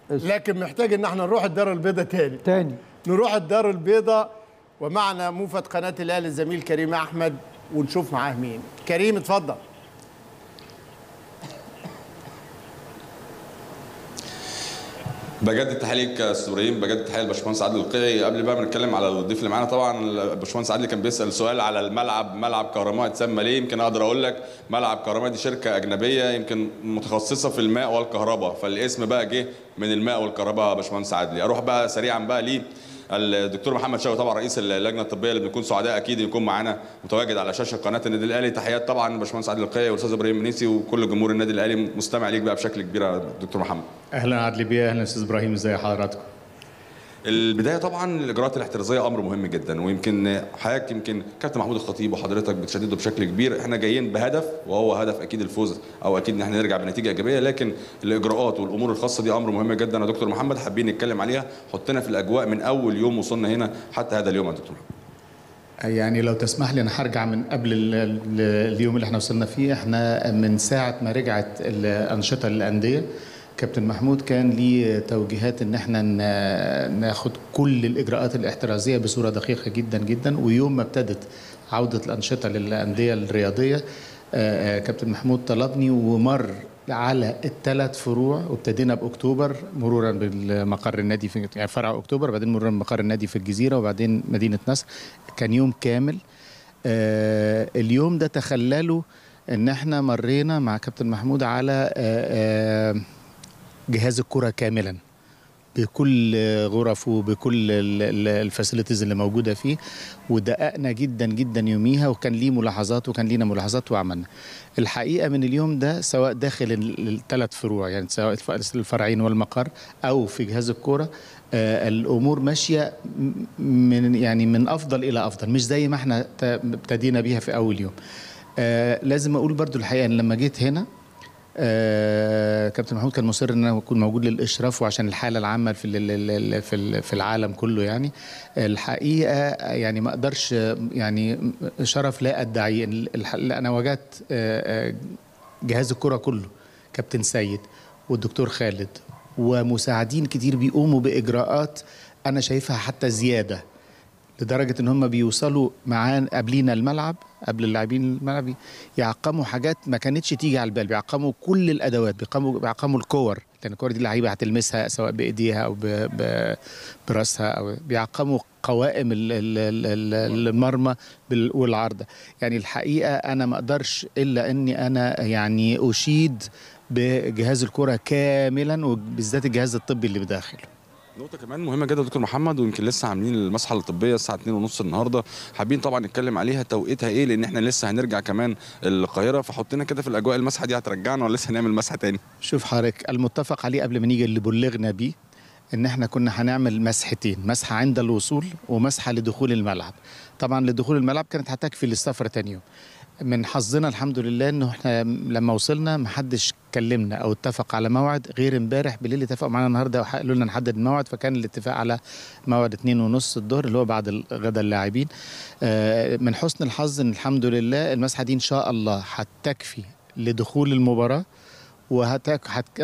لكن محتاج ان احنا نروح الدار البيضاء تاني تاني نروح الدار البيضاء ومعنا موفد قناه الاهلي الزميل كريم احمد ونشوف معاه مين كريم اتفضل بجد التحيه ليك يا استاذ ابراهيم بجد التحيه للباشمهندس عادل القيعي قبل بقى ما نتكلم على الضيف اللي معانا طبعا الباشمهندس عادل كان بيسال سؤال على الملعب ملعب كهرماء اتسمى ليه يمكن اقدر اقول لك ملعب كهرماء دي شركه اجنبيه يمكن متخصصه في الماء والكهرباء فالاسم بقى جه من الماء والكهرباء يا باشمهندس عادل اروح بقى سريعا بقى ليه الدكتور محمد شوقي طبعا رئيس اللجنه الطبيه اللي بنكون سعداء اكيد يكون معانا متواجد على شاشه قناه النادي الاهلي تحيات طبعا باشمهندس عادل القيعي والاستاذ ابراهيم منيسي وكل جمهور النادي الاهلي مستمع ليك بقى بشكل كبير يا دكتور محمد اهلا عدلي بيه اهلا استاذ ابراهيم ازي حضراتكم البدايه طبعا الاجراءات الاحترازيه امر مهم جدا ويمكن حضرتك يمكن كابتن محمود الخطيب وحضرتك بتشددوا بشكل كبير احنا جايين بهدف وهو هدف اكيد الفوز او اكيد ان احنا نرجع بنتيجه ايجابيه لكن الاجراءات والامور الخاصه دي امر مهم جدا يا دكتور محمد حابين نتكلم عليها حطنا في الاجواء من اول يوم وصلنا هنا حتى هذا اليوم يا دكتور محمد يعني لو تسمح لي انا هرجع من قبل ال ال اليوم اللي احنا وصلنا فيه احنا من ساعه ما رجعت الانشطه للانديه كابتن محمود كان ليه توجيهات ان احنا ناخد كل الاجراءات الاحترازيه بصوره دقيقه جدا جدا ويوم ما ابتدت عوده الانشطه للانديه الرياضيه كابتن محمود طلبني ومر على الثلاث فروع وابتدينا باكتوبر مرورا بالمقر النادي في يعني فرع اكتوبر بعدين مرورا بمقر النادي في الجزيره وبعدين مدينه نصر كان يوم كامل اليوم ده تخلله ان احنا مرينا مع كابتن محمود على جهاز الكرة كاملا بكل غرفه بكل الفاسيلتيز اللي موجوده فيه ودققنا جدا جدا يوميها وكان ليه ملاحظات وكان لينا ملاحظات وعملنا الحقيقه من اليوم ده سواء داخل الثلاث فروع يعني سواء الفرعين والمقر او في جهاز الكوره آه الامور ماشيه من يعني من افضل الى افضل مش زي ما احنا ابتدينا بيها في اول يوم آه لازم اقول برضو الحقيقه ان لما جيت هنا آه كابتن محمود كان مصر ان انا اكون موجود للاشراف وعشان الحاله العامه في في في العالم كله يعني الحقيقه يعني ما اقدرش يعني شرف لا ادعيه انا وجدت آه جهاز الكره كله كابتن سيد والدكتور خالد ومساعدين كتير بيقوموا باجراءات انا شايفها حتى زياده لدرجه ان هم بيوصلوا معانا قبلينا الملعب قبل اللاعبين الملعب يعقموا حاجات ما كانتش تيجي على البال بيعقموا كل الادوات بيعقموا بيعقموا الكور لان الكور دي اللعيبه هتلمسها سواء بايديها او ب... ب... براسها او بيعقموا قوائم المرمى والعارضه يعني الحقيقه انا ما اقدرش الا اني انا يعني اشيد بجهاز الكره كاملا وبالذات الجهاز الطبي اللي بداخله نقطة كمان مهمة جدا دكتور محمد ويمكن لسه عاملين المسحة الطبية الساعة 2:30 النهاردة حابين طبعا نتكلم عليها توقيتها ايه لان احنا لسه هنرجع كمان القاهرة فحطينا كده في الاجواء المسحة دي هترجعنا ولا لسه هنعمل مسحة تاني؟ شوف حضرتك المتفق عليه قبل ما نيجي اللي بلغنا بيه ان احنا كنا هنعمل مسحتين مسحة عند الوصول ومسحة لدخول الملعب طبعا لدخول الملعب كانت هتكفي للسفر تاني يوم من حظنا الحمد لله انه احنا لما وصلنا ما حدش كلمنا او اتفق على موعد غير امبارح بالليل اتفقوا معانا النهارده وقالوا لنا نحدد الموعد فكان الاتفاق على موعد اتنين ونص الظهر اللي هو بعد غدا اللاعبين من حسن الحظ ان الحمد لله المسحه دي ان شاء الله هتكفي لدخول المباراه وهتبقى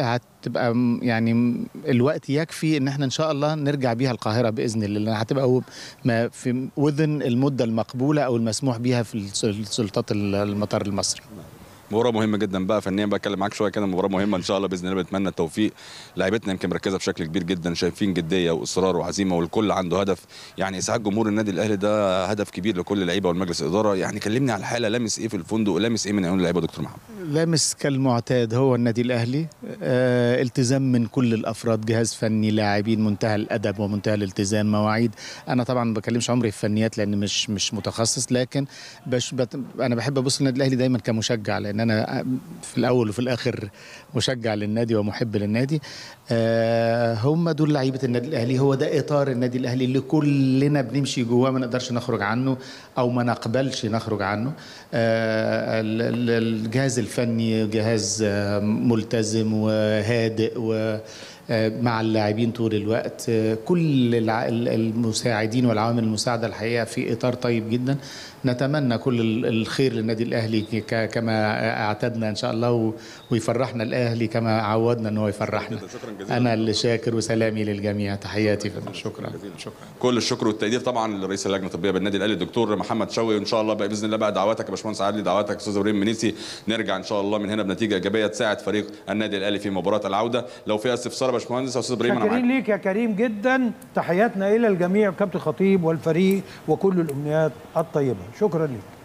يعني الوقت يكفي ان احنا ان شاء الله نرجع بيها القاهره باذن الله هتبقى ما في وذن المده المقبوله او المسموح بيها في سلطات المطار المصري مباراه مهمه جدا بقى فنيا بقى اتكلم معاك شويه كده مباراه مهمه ان شاء الله باذن الله بنتمنى التوفيق لعيبتنا يمكن مركزه بشكل كبير جدا شايفين جديه واصرار وعزيمه والكل عنده هدف يعني اسعاد جمهور النادي الاهلي ده هدف كبير لكل اللعيبه والمجلس الاداره يعني كلمني على الحاله لامس ايه في الفندق ولامس ايه من عيون اللعيبه دكتور محمد لامس كالمعتاد هو النادي الاهلي آه التزام من كل الافراد جهاز فني لاعبين منتهى الادب ومنتهى الالتزام مواعيد انا طبعا ما بكلمش عمري في فنيات لان مش مش متخصص لكن بش بت انا بحب ابص للنادي الاهلي دايما كمشجع لان انا في الاول وفي الاخر مشجع للنادي ومحب للنادي آه هم دول لعيبه النادي الاهلي هو ده اطار النادي الاهلي اللي كلنا بنمشي جواه ما نقدرش نخرج عنه او ما نقبلش نخرج عنه آه الجهاز الفني جهاز ملتزم وهادئ و آه، مع اللاعبين طول الوقت آه، كل الع- ال- المساعدين والعوامل المساعده الحقيقه في اطار طيب جدا نتمنى كل ال- الخير للنادي الاهلي ك- كما اعتدنا ان شاء الله و- ويفرحنا الاهلي كما عودنا ان هو يفرحنا شكراً جزيلاً. انا اللي شاكر وسلامي للجميع تحياتي فندم شكرا شكرا كل الشكر والتقدير طبعا لرئيس اللجنه الطبيه بالنادي الاهلي الدكتور محمد شوقي وان شاء الله بقى باذن الله بقى دعواتك يا باشمهندس عادلي دعواتك استاذ ابراهيم منيسي نرجع ان شاء الله من هنا بنتيجه ايجابيه تساعد فريق النادي الاهلي في مباراه العوده لو في استفسار يا باشمهندس يا استاذ ابراهيم انا شاكرين معاك ليك يا كريم جدا تحياتنا الى الجميع كابتن خطيب والفريق وكل الامنيات الطيبه شكرا لك